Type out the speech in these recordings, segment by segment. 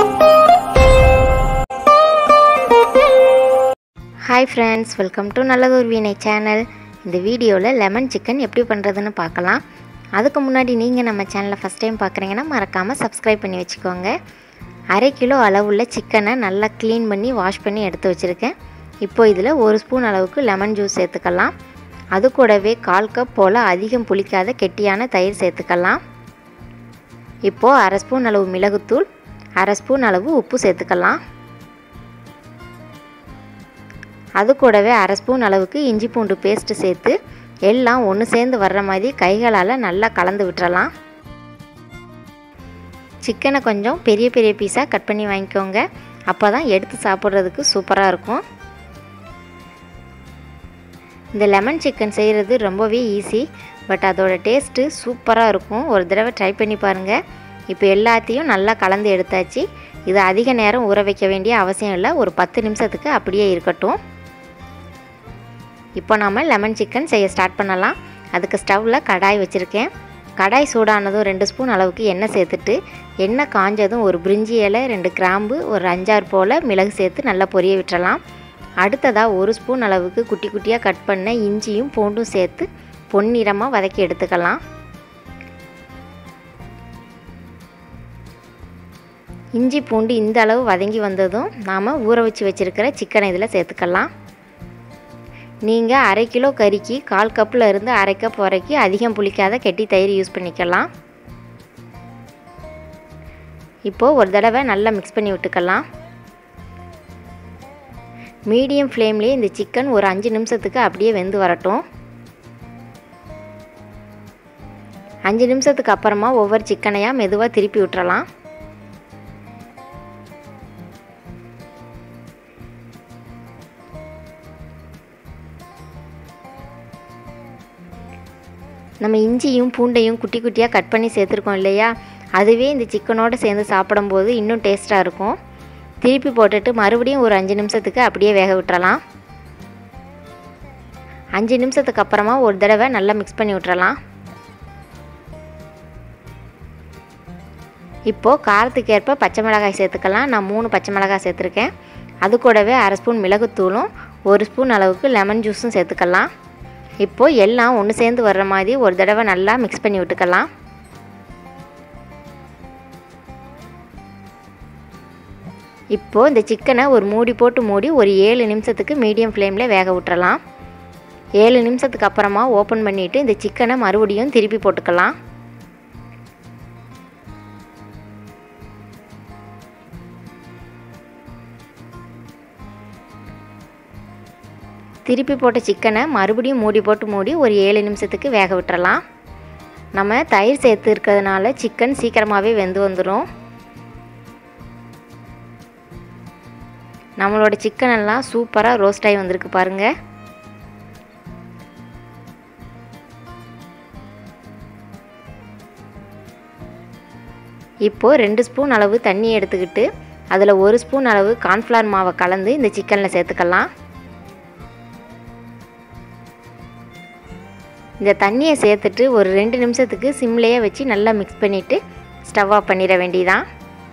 hi friends welcome to நல்லதொரு வீணை channel இந்த வீடியோவில் லெமன் சிக்கன் எப்படி பண்ணுறதுன்னு பார்க்கலாம் அதுக்கு முன்னாடி நீங்கள் நம்ம சேனலை ஃபஸ்ட் டைம் பார்க்குறீங்கன்னா மறக்காமல் சப்ஸ்கிரைப் பண்ணி வச்சுக்கோங்க அரை கிலோ அளவுள்ள சிக்கனை நல்லா க்ளீன் பண்ணி வாஷ் பண்ணி எடுத்து வச்சுருக்கேன் இப்போ இதில் ஒரு ஸ்பூன் அளவுக்கு லெமன் ஜூஸ் சேர்த்துக்கலாம் அது கூடவே கால் கப் போல் அதிகம் புளிக்காத கெட்டியான தயிர் சேர்த்துக்கலாம் இப்போது அரை ஸ்பூன் அளவு மிளகுத்தூள் அரை ஸ்பூன் அளவு உப்பு சேர்த்துக்கலாம் அது கூடவே அரை ஸ்பூன் அளவுக்கு இஞ்சி பூண்டு பேஸ்ட்டு சேர்த்து எல்லாம் ஒன்று சேர்ந்து வர்ற மாதிரி கைகளால் நல்லா கலந்து விட்டுறலாம் சிக்கனை கொஞ்சம் பெரிய பெரிய பீஸாக கட் பண்ணி வாங்கிக்கோங்க அப்போ தான் எடுத்து சாப்பிட்றதுக்கு சூப்பராக இருக்கும் இந்த லெமன் சிக்கன் செய்கிறது ரொம்பவே ஈஸி பட் அதோட டேஸ்ட்டு சூப்பராக இருக்கும் ஒரு தடவை ட்ரை பண்ணி பாருங்கள் இப்போ எல்லாத்தையும் நல்லா கலந்து எடுத்தாச்சு இது அதிக நேரம் ஊற வைக்க வேண்டிய அவசியம் இல்லை ஒரு பத்து நிமிஷத்துக்கு அப்படியே இருக்கட்டும் இப்போ நாம் லெமன் சிக்கன் செய்ய ஸ்டார்ட் பண்ணலாம் அதுக்கு ஸ்டவ்வில் கடாய் வச்சுருக்கேன் கடாய் சூடானதும் ரெண்டு ஸ்பூன் அளவுக்கு எண்ணெய் சேர்த்துட்டு எண்ணெய் காஞ்சதும் ஒரு பிரிஞ்சி இலை ரெண்டு கிராம்பு ஒரு அஞ்சாறு போல் மிளகு சேர்த்து நல்லா பொரிய விட்டுறலாம் அடுத்ததாக ஒரு ஸ்பூன் அளவுக்கு குட்டி குட்டியாக கட் பண்ண இஞ்சியும் பூண்டும் சேர்த்து பொன்னிறமாக வதக்கி எடுத்துக்கலாம் இஞ்சி பூண்டு இந்த அளவு வதங்கி வந்ததும் நாம் ஊற வச்சு வச்சுருக்கிற சிக்கனை இதில் சேர்த்துக்கலாம் நீங்கள் அரை கிலோ கறிக்கு கால் கப்பில் இருந்து அரை கப் வரைக்கும் அதிகம் புளிக்காத கெட்டி தயிர் யூஸ் பண்ணிக்கலாம் இப்போது ஒரு தடவை நல்லா மிக்ஸ் பண்ணி விட்டுக்கலாம் மீடியம் ஃப்ளேம்லேயே இந்த சிக்கன் ஒரு அஞ்சு நிமிஷத்துக்கு அப்படியே வெந்து வரட்டும் அஞ்சு நிமிஷத்துக்கு அப்புறமா ஒவ்வொரு சிக்கனையாக மெதுவாக திருப்பி விட்டுறலாம் நம்ம இஞ்சியும் பூண்டையும் குட்டி குட்டியாக கட் பண்ணி சேர்த்துருக்கோம் இல்லையா அதுவே இந்த சிக்கனோடு சேர்ந்து சாப்பிடும்போது இன்னும் டேஸ்ட்டாக இருக்கும் திருப்பி போட்டுட்டு மறுபடியும் ஒரு அஞ்சு நிமிஷத்துக்கு அப்படியே வேக விட்டுறலாம் அஞ்சு நிமிஷத்துக்கு அப்புறமா ஒரு தடவை நல்லா மிக்ஸ் பண்ணி விட்டுறலாம் இப்போது காரத்துக்கு ஏற்ப பச்சை மிளகாய் சேர்த்துக்கலாம் நான் மூணு பச்சை மிளகாய் சேர்த்துருக்கேன் அது கூடவே அரை ஸ்பூன் மிளகுத்தூளும் ஒரு ஸ்பூன் அளவுக்கு லெமன் ஜூஸும் சேர்த்துக்கலாம் இப்போது எல்லாம் ஒன்று சேர்ந்து வர்ற மாதிரி ஒரு தடவை நல்லா மிக்ஸ் பண்ணி விட்டுக்கலாம் இப்போது இந்த சிக்கனை ஒரு மூடி போட்டு மூடி ஒரு ஏழு நிமிஷத்துக்கு மீடியம் ஃப்ளேமில் வேக விட்டுறலாம் ஏழு நிமிஷத்துக்கு அப்புறமா ஓப்பன் பண்ணிவிட்டு இந்த சிக்கனை மறுபடியும் திருப்பி போட்டுக்கலாம் திருப்பி போட்ட சிக்கனை மறுபடியும் மூடி போட்டு மூடி ஒரு ஏழு நிமிஷத்துக்கு வேக விட்டுறலாம் நம்ம தயிர் சேர்த்து இருக்கிறதுனால சிக்கன் சீக்கிரமாகவே வெந்து வந்துடும் நம்மளோட சிக்கன் எல்லாம் சூப்பராக ரோஸ்ட் ஆகி வந்திருக்கு பாருங்கள் இப்போது ரெண்டு ஸ்பூன் அளவு தண்ணி எடுத்துக்கிட்டு அதில் ஒரு ஸ்பூன் அளவு கார்ன்ஃப்ளவர் மாவை கலந்து இந்த சிக்கனில் சேர்த்துக்கலாம் இந்த தண்ணியை சேர்த்துட்டு ஒரு ரெண்டு நிமிஷத்துக்கு சிம்லேயே வச்சு நல்லா மிக்ஸ் பண்ணிவிட்டு ஸ்டவ் ஆஃப் பண்ணிட வேண்டியதான்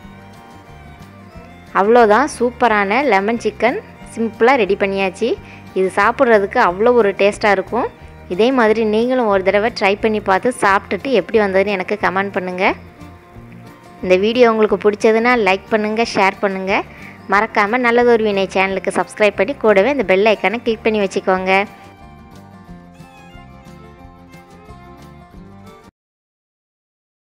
அவ்வளோதான் சூப்பரான லெமன் சிக்கன் சிம்பிளாக ரெடி பண்ணியாச்சு இது சாப்பிட்றதுக்கு அவ்வளோ ஒரு டேஸ்ட்டாக இருக்கும் இதே மாதிரி நீங்களும் ஒரு தடவை ட்ரை பண்ணி பார்த்து சாப்பிட்டுட்டு எப்படி வந்ததுன்னு எனக்கு கமெண்ட் பண்ணுங்கள் இந்த வீடியோ உங்களுக்கு பிடிச்சதுன்னா லைக் பண்ணுங்கள் ஷேர் பண்ணுங்கள் மறக்காமல் நல்லதொரு வினை சேனலுக்கு சப்ஸ்கிரைப் பண்ணி கூடவே இந்த பெல் ஐக்கானை கிளிக் பண்ணி வச்சுக்கோங்க